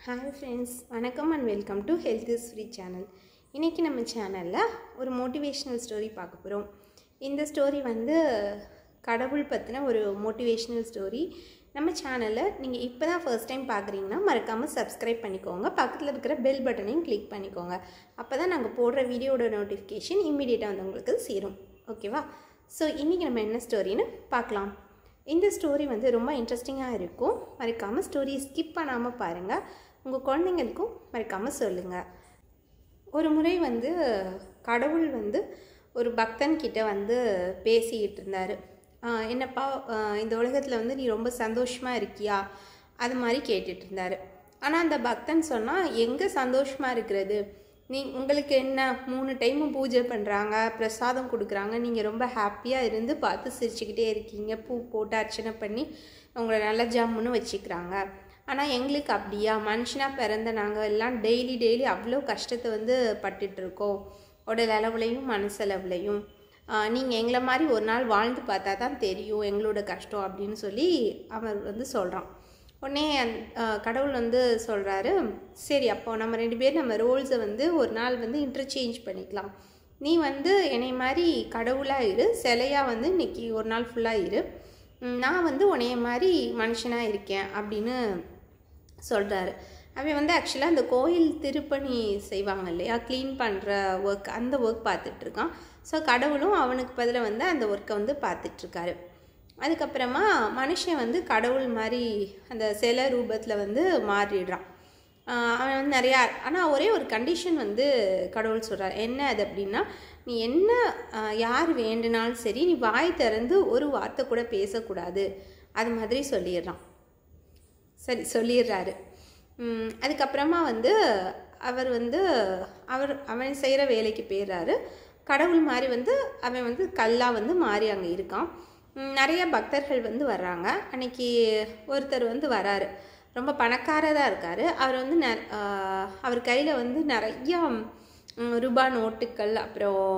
hi friends வணக்கம் and welcome to health is free channel இன்றைக்கி நம்ம சேனலில் ஒரு மோட்டிவேஷ்னல் ஸ்டோரி பார்க்க போகிறோம் இந்த ஸ்டோரி வந்து கடவுள் பற்றின ஒரு மோட்டிவேஷ்னல் ஸ்டோரி நம்ம சேனலில் நீங்கள் இப்போ தான் ஃபர்ஸ்ட் டைம் பார்க்குறீங்கன்னா மறக்காமல் சப்ஸ்கிரைப் பண்ணிக்கோங்க பக்கத்தில் இருக்கிற பெல் பட்டனையும் கிளிக் பண்ணிக்கோங்க அப்போ தான் நாங்கள் போடுற வீடியோட நோட்டிஃபிகேஷன் இம்மிடியேட்டாக வந்து உங்களுக்கு சேரும் ஓகேவா ஸோ இன்றைக்கி நம்ம என்ன ஸ்டோரின்னு பார்க்கலாம் இந்த ஸ்டோரி வந்து ரொம்ப இன்ட்ரெஸ்டிங்காக இருக்கும் மறக்காமல் ஸ்டோரியை ஸ்கிப் பண்ணாமல் பாருங்கள் உங்கள் குழந்தைங்களுக்கும் மறக்காமல் சொல்லுங்கள் ஒரு முறை வந்து கடவுள் வந்து ஒரு பக்தன் கிட்ட வந்து பேசிக்கிட்டு இருந்தார் என்னப்பா ஆஹ் இந்த உலகத்தில் வந்து நீ ரொம்ப சந்தோஷமாக இருக்கியா அது மாதிரி கேட்டுட்டு இருந்தார் ஆனால் அந்த பக்தன் சொன்னால் எங்கே சந்தோஷமாக இருக்கிறது நீ உங்களுக்கு என்ன மூணு டைமும் பூஜை பண்ணுறாங்க பிரசாதம் கொடுக்குறாங்க நீங்கள் ரொம்ப ஹாப்பியாக இருந்து பார்த்து சிரிச்சுக்கிட்டே இருக்கீங்க பூ போட்டு அர்ச்சனை பண்ணி உங்களை நல்லா ஜம்முன்னு வச்சுக்கிறாங்க ஆனால் எங்களுக்கு அப்படியா மனுஷனாக பிறந்த நாங்கள் எல்லாம் டெய்லி டெய்லி அவ்வளோ கஷ்டத்தை வந்து பட்டுட்ருக்கோம் உடல் அளவுலையும் மனசளவுலையும் நீங்கள் எங்களை மாதிரி ஒரு நாள் வாழ்ந்து பார்த்தா தான் தெரியும் எங்களோட கஷ்டம் அப்படின்னு சொல்லி அவர் வந்து சொல்கிறான் உடனே அந் ஆஹ் கடவுள் வந்து சொல்கிறாரு சரி அப்போ நம்ம ரெண்டு பேரும் நம்ம ரோல்ஸை வந்து ஒரு நாள் வந்து இன்டர்சேஞ்ச் பண்ணிக்கலாம் நீ வந்து என்னை மாதிரி கடவுளாக இரு சிலையாக வந்து இன்னைக்கு ஒரு நாள் ஃபுல்லாக இரு உம் நான் வந்து உன்னைய மாதிரி மனுஷனாக இருக்கேன் அப்படின்னு சொல்கிறாரு அவன் வந்து ஆக்சுவலாக அந்த கோயில் திருப்பணி செய்வாங்க இல்லையா க்ளீன் பண்ணுற ஒர்க் அந்த ஒர்க் பார்த்துட்ருக்கான் ஸோ கடவுளும் அவனுக்கு பதிலாக வந்து அந்த ஒர்க்கை வந்து பார்த்துட்ருக்காரு அதுக்கப்புறமா மனுஷன் வந்து கடவுள் மாதிரி அந்த சில ரூபத்தில் வந்து மாறிடுறான் ஆஹ் அவன் வந்து நிறையா ஆனால் ஒரே ஒரு கண்டிஷன் வந்து கடவுள் சொல்கிறார் என்ன அது அப்படின்னா நீ என்ன ஆஹ் யார் வேண்டுனாலும் சரி நீ வாய் திறந்து ஒரு வார்த்தை கூட பேசக்கூடாது அது மாதிரி சொல்லிடுறான் சரி சொல்லிடுறாரு உம், அதுக்கப்புறமா வந்து அவர் வந்து அவர் அவன் செய்கிற வேலைக்கு போயிடுறாரு கடவுள் மாதிரி வந்து அவன் வந்து கல்லாக வந்து மாறி அங்கே இருக்கான் உம், நிறைய பக்தர்கள் வந்து வர்றாங்க அன்னைக்கு ஒருத்தர் வந்து வராரு ரொம்ப பணக்காரராக இருக்கார் அவர் வந்து ந ஆஹ், அவர் கையில் வந்து நிறையா உம், ரூபா நோட்டுகள் அப்புறம்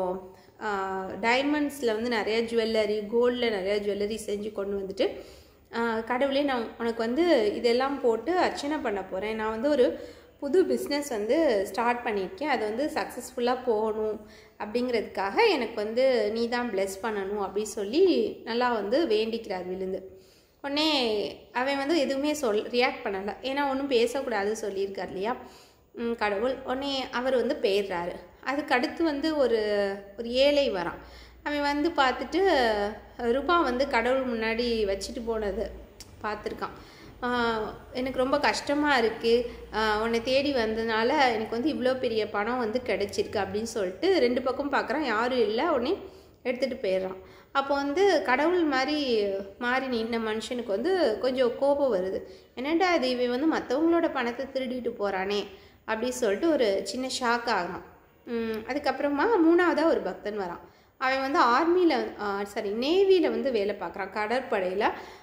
டைமண்ட்ஸில் வந்து நிறைய ஜுவல்லரி கோல்டில் நிறைய ஜுவல்லரி செஞ்சு கொண்டு வந்துட்டு ஆஹ் கடவுளே நான் உனக்கு வந்து இதெல்லாம் போட்டு அர்ச்சனை பண்ண போகிறேன் நான் வந்து ஒரு புது பிஸ்னஸ் வந்து ஸ்டார்ட் பண்ணியிருக்கேன் அது வந்து சக்ஸஸ்ஃபுல்லாக போகணும் அப்படிங்கிறதுக்காக எனக்கு வந்து நீ தான் ப்ளெஸ் பண்ணணும் அப்படி சொல்லி நல்லா வந்து வேண்டிக்கிறார் விழுந்து உடனே அவன் வந்து எதுவுமே சொல் ரியாக்ட் பண்ணலை ஏன்னா ஒன்றும் பேசக்கூடாது சொல்லியிருக்கார் இல்லையா ம், கடவுள் உடனே அவர் வந்து போயிடுறாரு அதுக்கு அடுத்து வந்து ஒரு ஒரு ஏழை வரான் அவன் வந்து பார்த்துட்டு ரூபா வந்து கடவுள் முன்னாடி வச்சுட்டு போனது பார்த்துருக்கான் ஆஹ் எனக்கு ரொம்ப கஷ்டமாக இருக்குது உன்னை தேடி வந்ததுனால எனக்கு வந்து இவ்வளோ பெரிய பணம் வந்து கிடைச்சிருக்கு அப்படின்னு சொல்லிட்டு ரெண்டு பக்கம் பார்க்குறான் யாரும் இல்லை உடனே எடுத்துகிட்டு போயிடுறான் அப்போ வந்து கடவுள் மாதிரி மாறி நின்ன மனுஷனுக்கு வந்து கொஞ்சம் கோபம் வருது என்னடா இது இவன் வந்து மற்றவங்களோட பணத்தை திருடிட்டு போகிறானே அப்படி சொல்லிட்டு ஒரு சின்ன ஷாக் ஆகிறான் உம், அதுக்கப்புறமா மூணாவதாக ஒரு பக்தன் வரான் அவன் வந்து ஆர்மியில் சாரி நேவியில் வந்து வேலை பார்க்குறான் கடற்படையில்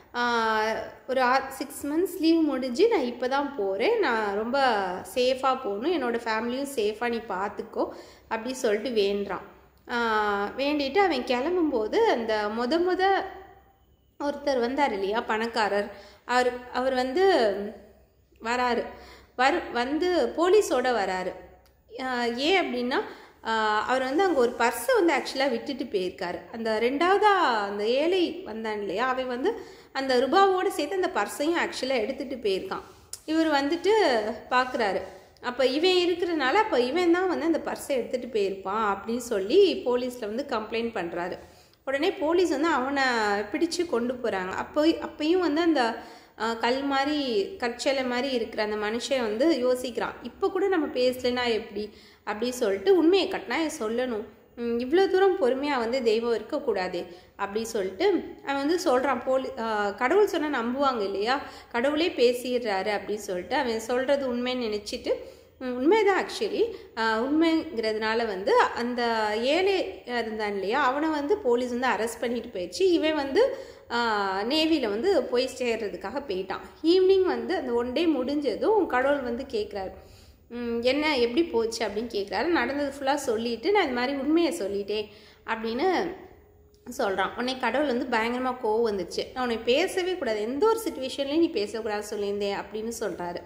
ஒரு ஆர் சிக்ஸ் மந்த்ஸ் லீவ் முடிஞ்சு நான் இப்போ தான் போகிறேன் நான் ரொம்ப சேஃபாக போகணும் என்னோடய ஃபேமிலியும் சேஃபாக நீ பார்த்துக்கோ அப்படி சொல்லிட்டு வேண்டுறான் ஆஹ் வேண்டிட்டு அவன் கிளம்பும்போது அந்த முத முத ஒருத்தர் வந்தார் இல்லையா பணக்காரர் அவர் அவர் வந்து வராரு வரு வந்து போலீஸோட வராரு ஆஹ் ஏன் அப்படின்னா ஆஹ் அவர் வந்து அங்கே ஒரு பர்ஸை வந்து ஆக்சுவலாக விட்டுட்டு போயிருக்காரு அந்த ரெண்டாவதாக அந்த ஏழை வந்தான் இல்லையா அவன் வந்து அந்த ரூபாவோடு சேர்த்து அந்த பர்ஸையும் ஆக்சுவலாக எடுத்துகிட்டு போயிருக்கான் இவர் வந்துட்டு பார்க்குறாரு அப்போ இவன் இருக்கிறனால அப்போ இவன் தான் வந்து அந்த பர்ஸை எடுத்துகிட்டு போயிருப்பான் அப்படின்னு சொல்லி போலீஸில் வந்து கம்ப்ளைண்ட் பண்ணுறாரு உடனே போலீஸ் வந்து அவனை பிடிச்சு கொண்டு போகிறாங்க அப்போ அப்பயும் வந்து அந்த அஹ், கல் மாதிரி கற்சலை மாதிரி இருக்கிற அந்த மனுஷன் வந்து யோசிக்கிறான் இப்போ கூட நம்ம பேசலைன்னா எப்படி அப்படி சொல்லிட்டு உண்மையை கட்டாயம் சொல்லணும் இவ்வளோ தூரம் பொறுமையாக வந்து தெய்வம் இருக்கக்கூடாது அப்படி சொல்லிட்டு அவன் வந்து சொல்கிறான் போலி அஹ், கடவுள் சொன்னால் நம்புவாங்க இல்லையா கடவுளே பேசிடுறாரு அப்படின்னு சொல்லிட்டு அவன் சொல்கிறது உண்மைன்னு நினச்சிட்டு உம், உண்மைதான் ஆக்சுவலி உண்மைங்கிறதுனால வந்து அந்த ஏழை இருந்தான் இல்லையா அவனை வந்து போலீஸ் வந்து அரெஸ்ட் பண்ணிட்டு போயிடுச்சு இவன் வந்து நேவியில் வந்து போய் சேர்றதுக்காக போயிட்டான் ஈவினிங் வந்து அந்த ஒன் டே முடிஞ்சதும் கடவுள் வந்து கேட்குறாரு என்ன எப்படி போச்சு அப்படின்னு கேட்குறாரு நடந்தது ஃபுல்லாக சொல்லிட்டு நான் இந்த மாதிரி உண்மையை சொல்லிட்டேன் அப்படின்னு சொல்கிறான் உன்னை கடவுள் வந்து பயங்கரமாக கோவம் வந்துச்சு நான் உன்னை பேசவே கூடாது எந்த ஒரு சுச்சுவேஷன்லையும் நீ பேசக்கூடாது சொல்லியிருந்தேன் அப்படின்னு சொல்கிறாரு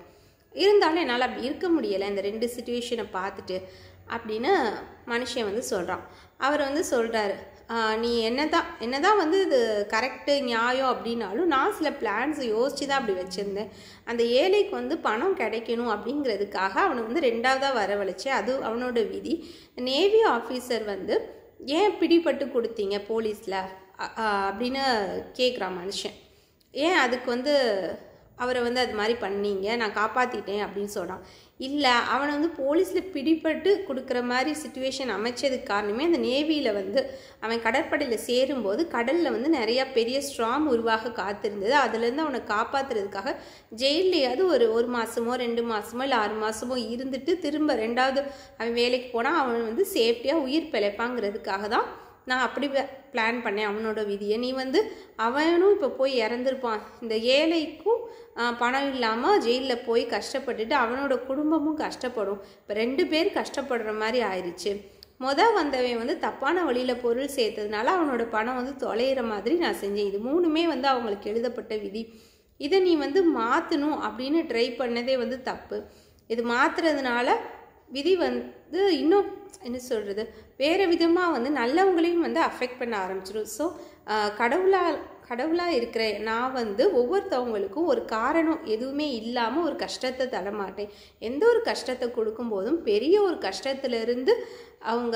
இருந்தாலும் என்னால் அப்படி இருக்க முடியலை இந்த ரெண்டு சுச்சுவேஷனை பார்த்துட்டு அப்படின்னு மனுஷன் வந்து சொல்கிறான் அவர் வந்து சொல்கிறாரு நீ என்னதான் என்னதான் வந்து இது கரெக்டு நியாயம் அப்படின்னாலும் நான் சில பிளான்ஸ் யோசிச்சு தான் அப்படி வச்சுருந்தேன் அந்த ஏழைக்கு வந்து பணம் கிடைக்கணும் அப்படிங்கிறதுக்காக அவனை வந்து ரெண்டாவதாக வரவழைச்சு அது அவனோட விதி நேவி ஆஃபீஸர் வந்து ஏன் பிடிபட்டு கொடுத்தீங்க போலீஸில் அப்படின்னு கேட்குறான் மனுஷன் ஏன் அதுக்கு வந்து அவரை வந்து அது மாதிரி பண்ணீங்க நான் காப்பாற்றிட்டேன் அப்படின்னு சொல்கிறான் இல்லை அவனை வந்து போலீஸில் பிடிபட்டு கொடுக்குற மாதிரி சுச்சுவேஷன் அமைச்சதுக்கு காரணமே அந்த நேவியில் வந்து அவன் கடற்படையில் சேரும்போது கடலில் வந்து நிறையா பெரிய ஸ்ட்ராங் உருவாக காத்திருந்தது அதுலேருந்து அவனை காப்பாற்றுறதுக்காக ஜெயிலையாவது ஒரு ஒரு மாதமோ ரெண்டு மாதமோ இல்லை ஆறு மாதமோ இருந்துட்டு திரும்ப ரெண்டாவது அவன் வேலைக்கு போனால் அவன் வந்து சேஃப்டியாக உயிர் பிழைப்பாங்கிறதுக்காக தான் நான் அப்படி பிளான் பண்ணேன் அவனோட விதியை நீ வந்து அவனும் இப்போ போய் இறந்துருப்பான் இந்த ஏழைக்கும் பணம் இல்லாமல் ஜெயிலில் போய் கஷ்டப்பட்டுட்டு அவனோட குடும்பமும் கஷ்டப்படும் இப்போ ரெண்டு பேர் கஷ்டப்படுற மாதிரி ஆயிடுச்சு மொதல் வந்தவன் வந்து தப்பான வழியில் பொருள் சேர்த்ததுனால அவனோட பணம் வந்து தொலைகிற மாதிரி நான் செஞ்சேன் இது மூணுமே வந்து அவங்களுக்கு எழுதப்பட்ட விதி இதை நீ வந்து மாற்றணும் அப்படின்னு ட்ரை பண்ணதே வந்து தப்பு இது மாற்றுறதுனால விதி வந்து இன்னும் என்ன சொல்கிறது வேறு விதமாக வந்து நல்லவங்களையும் வந்து அஃபெக்ட் பண்ண ஆரம்பிச்சிடும் ஸோ கடவுளால் கடவுளாக இருக்கிற நான் வந்து ஒவ்வொருத்தவங்களுக்கும் ஒரு காரணம் எதுவுமே இல்லாமல் ஒரு கஷ்டத்தை தரமாட்டேன் எந்த ஒரு கஷ்டத்தை கொடுக்கும்போதும் பெரிய ஒரு கஷ்டத்துலேருந்து அவங்க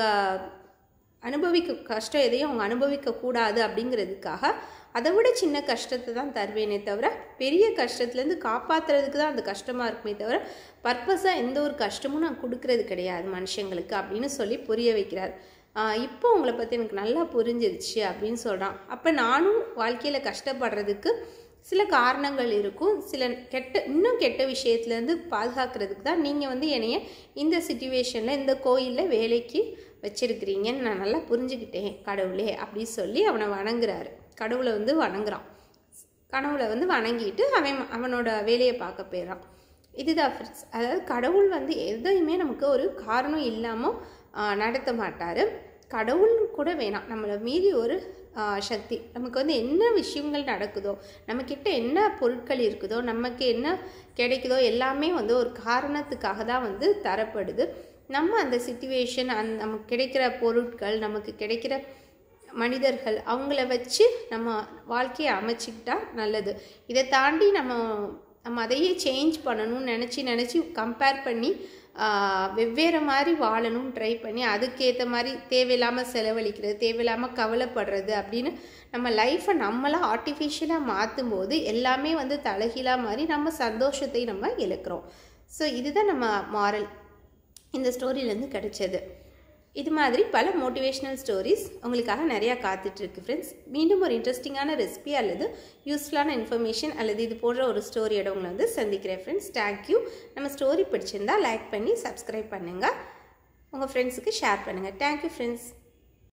அனுபவிக்க கஷ்டம் எதையும் அவங்க அனுபவிக்கக்கூடாது அப்படிங்கிறதுக்காக அதை விட சின்ன கஷ்டத்தை தான் தருவேனே தவிர பெரிய கஷ்டத்துலேருந்து காப்பாற்றுறதுக்கு தான் அந்த கஷ்டமாக இருக்குமே தவிர பர்பஸாக எந்த ஒரு கஷ்டமும் நான் கொடுக்கறது கிடையாது மனுஷங்களுக்கு அப்படின்னு சொல்லி புரிய வைக்கிறார் இப்போ உங்களை பற்றி எனக்கு நல்லா புரிஞ்சிருச்சு அப்படின்னு சொல்கிறான் அப்போ நானும் வாழ்க்கையில் கஷ்டப்படுறதுக்கு சில காரணங்கள் இருக்கும் சில கெட்ட இன்னும் கெட்ட விஷயத்துலேருந்து பாதுகாக்கிறதுக்கு தான் நீங்கள் வந்து என்னைய இந்த சுச்சுவேஷனில் இந்த கோயிலில் வேலைக்கு வச்சிருக்கிறீங்கன்னு நான் நல்லா புரிஞ்சுக்கிட்டேன் கடவுளே அப்படின்னு சொல்லி அவனை வணங்குறாரு கடவுளை வந்து வணங்குறான் கடவுளை வந்து வணங்கிட்டு அவன் அவனோட வேலையை பார்க்க போயிடறான் இதுதான் ஃப்ரெண்ட்ஸ் அதாவது கடவுள் வந்து எதையுமே நமக்கு ஒரு காரணம் இல்லாமல் நடத்த மாட்டார் கடவுள் கூட வேணாம் நம்மளை மீறி ஒரு சக்தி நமக்கு வந்து என்ன விஷயங்கள் நடக்குதோ நம்மக்கிட்ட என்ன பொருட்கள் இருக்குதோ நமக்கு என்ன கிடைக்குதோ எல்லாமே வந்து ஒரு காரணத்துக்காக தான் வந்து தரப்படுது நம்ம அந்த சுச்சுவேஷன் அந் நமக்கு கிடைக்கிற பொருட்கள் நமக்கு கிடைக்கிற மனிதர்கள் அவங்கள வச்சு நம்ம வாழ்க்கையை அமைச்சிக்கிட்டா நல்லது இதை தாண்டி நம்ம நம்ம அதையே சேஞ்ச் பண்ணணும்னு நினச்சி நினச்சி கம்பேர் பண்ணி வெவ்வேறு மாதிரி வாழணும்னு ட்ரை பண்ணி அதுக்கேற்ற மாதிரி தேவையில்லாமல் செலவழிக்கிறது தேவையில்லாமல் கவலைப்படுறது அப்படின்னு நம்ம லைஃப்பை நம்மளாக ஆர்டிஃபிஷியலாக மாற்றும் போது எல்லாமே வந்து தலைகீழாக மாதிரி நம்ம சந்தோஷத்தை நம்ம இழக்கிறோம் ஸோ இதுதான் நம்ம மாரல் இந்த ஸ்டோரியிலேருந்து கிடைச்சது இது மாதிரி பல மோட்டிவேஷ்னல் ஸ்டோரிஸ் உங்களுக்காக நிறையா காத்துட்ருக்கு ஃப்ரெண்ட்ஸ் மீண்டும் ஒரு இன்ட்ரெஸ்டிங்கான ரெசிபி அல்லது யூஸ்ஃபுல்லான இன்ஃபர்மேஷன் அல்லது இது போன்ற ஒரு ஸ்டோரியோட உங்களை வந்து சந்திக்கிறேன் ஃப்ரெண்ட்ஸ் தேங்க்யூ நம்ம ஸ்டோரி பிடிச்சிருந்தா லைக் பண்ணி சப்ஸ்கிரைப் பண்ணுங்கள் உங்கள் ஃப்ரெண்ட்ஸுக்கு ஷேர் பண்ணுங்கள் தேங்க்யூ ஃப்ரெண்ட்ஸ்